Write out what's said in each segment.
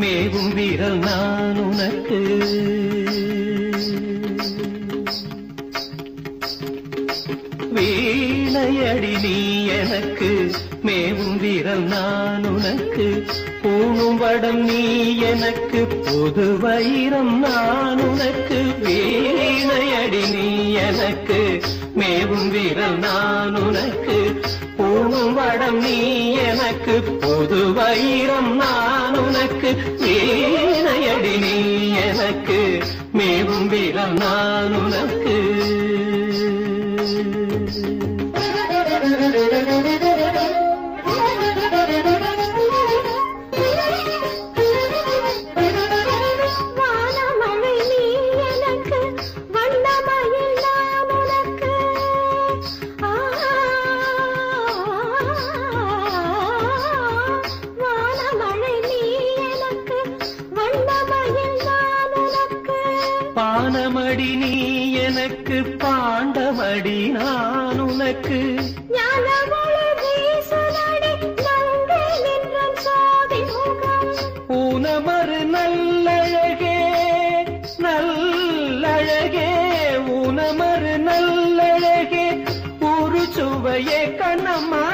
மேவும் வீரல் நான் உனக்கு வீணையடி நீ எனக்கு மேவும் வீரல் நான் உனக்கு பூணும் வடம் நீ எனக்கு புது வைரம் நான் உனக்கு வீணையடி நீ எனக்கு மேவும் வீரல் நான் உனக்கு பூணும் வடம் நீ எனக்கு புது வைரம் நான் உனக்கு வீணையடி நீ எனக்கு மேவும் வீரல் நான் உனக்கு வானமழை நீ எனக்கு வண்ணமயில் நான் உனக்கு ஆ, வானமழை நீ எனக்கு வண்ணமயில் நான் உனக்கு பானமடி நீ எனக்கு பாண்டமடி நான் உனக்கு ஞானமொழி வீசுதடி நங்கை நின்றன் சோதி முகம் ஊனமறு நல்லழகே நல்லழகே ஊனமறு நல்லழகே ஒரு சுவையே கண்ணம்மா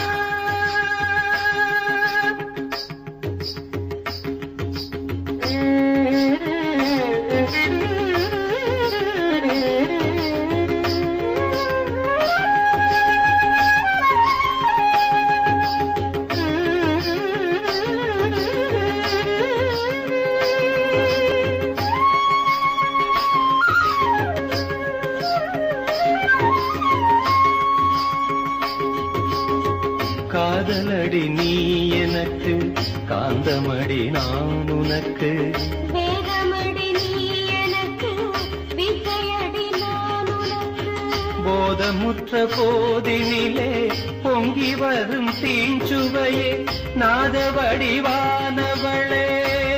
காதலடி நீ எனக்கு காந்தமடி நான் உனக்கு வேகமடி நீ எனக்கு வித்தையடி நான் உனக்கு போதமுற்ற போதினிலே பொங்கி வரும் தீஞ்சுவையே நாத வடிவானவளே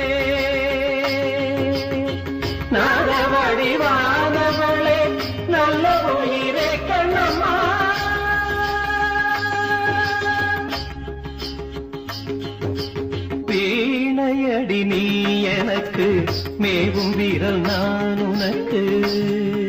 நாத வடிவானவளே நல்ல உயிரே கண்ணம்மா வீணையடி நீ எனக்கு மேவும் வீரல் நான் உனக்கு